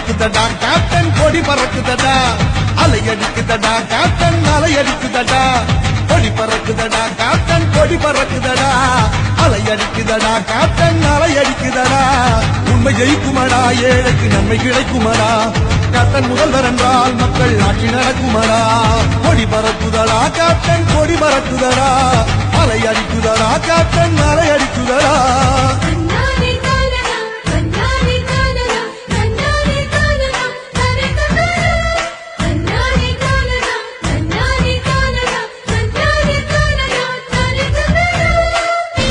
பறக்குதடா captain கொடி பறக்குதடா அலை அடிக்குதடா captain அலை அடிக்குதடா கொடி பறக்குதடா கேப்டன் கொடி பறக்குதடா அலை அடிக்குதடா கேப்டன் அலை அடிக்குதடா உண்மை ஜெயிக்குமடா ஏழைக்கு நன்மை கிடைக்குமடா கேப்டன் முதல்வர் என்றால் மக்கள் ஆட்சி நடக்குமடா கொடி பறக்குதடா கேப்டன் கொடி பறக்குதடா அலை அடிக்குதடா கேப்டன் அலை அடிக்குதடா கண்ணாடி காணலா கண்ணாடி காணலா கண்ணாடி காணலா தனக்கு காணலா கண்ணாடி காணலா கண்ணாடி காணலா கண்ணாடி காணலா தனக்கு காணலா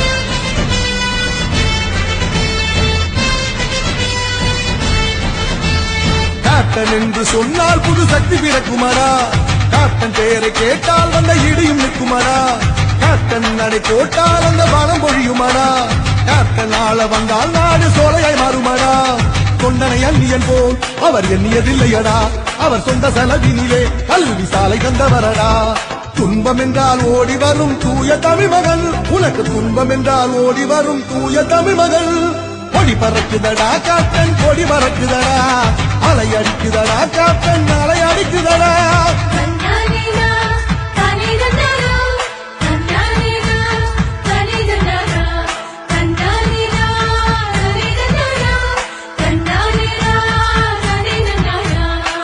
கேப்டன் என்று சொன்னால் புது சக்தி பிறக்குமரா கேப்டன் பெயரை கேட்டால் வந்த இடியும் நிற்குமரா கேப்டன் நடை போட்டால் அந்த பலம் பொழியுமடா கேப்டன் ஆள வந்தால் நாடு சோலையாய் மாறுமடா தொண்டனை அந்நியன் போல் அவர் எண்ணியதில்லையடா அவர் சொந்த செலவினிலே கல்வி சாலை தந்தவரடா துன்பம் என்றால் ஓடி வரும் தூய தமிழ் மகள் உனக்கு துன்பம் என்றால் ஓடி வரும் தூய தமிழ் மகள் கொடி பறக்குதடா காப்டன் கொடி பறக்குதடா அலை அடிக்குதடா காப்டன் அலை அடிக்குதடா கண்ணாடினா கனிதனாரா கண்ணாடினா கனிதனாரா கண்ணாடினா கனிதனாரா கண்ணாடினா கனிதனாரா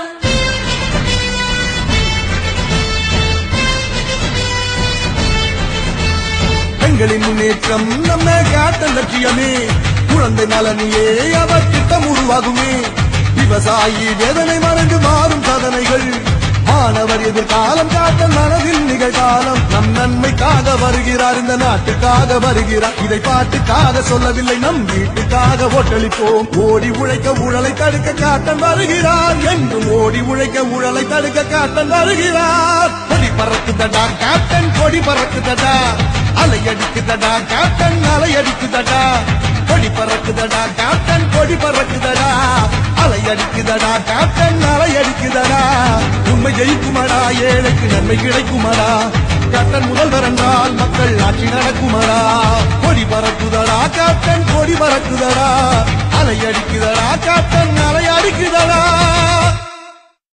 பெண்களின் முன்னேற்றம் நம்ம காட்ட லட்சியமே குழந்தை நலனியே அவர் திட்டம் உருவாகுமே விவசாயி வேதனை மறந்து மாறும் சாதனைகள் மாணவர் எதிர்காலம் காட்ட மனதில் நிகழ்காலம் நம் நன்மைக்காக வருகிறார் இந்த நாட்டுக்காக வருகிறார் இதை பாட்டுக்காக சொல்லவில்லை நம் வீட்டுக்காக ஓட்டளிப்போம் ஓடி உழைக்க ஊழலை தடுக்க காட்டன் வருகிறார் என்றும் ஓடி உழைக்க ஊழலை தடுக்க காட்டன் வருகிறார் கொடி பறக்குதடா கேப்டன் கொடி பறக்குதடா அலை அடிக்குதடா கேப்டன் அலை அடிக்குதடா கொடி பறக்குதடா கேப்டன் கொடி பறக்குதடா அலை அடிக்குதடா கேப்டன் அலை அடிக்குதடா உண்மை ஜெயிக்குமடா ஏழைக்கு நன்மை கிடைக்குமடா கேப்டன் முதல்வர் என்றால் மக்கள் ஆட்சி நடக்குமடா கொடி பறக்குதடா கேப்டன் கொடி பறக்குதடா அலை அடிக்குதடா கேப்டன் அலை அடிக்குதடா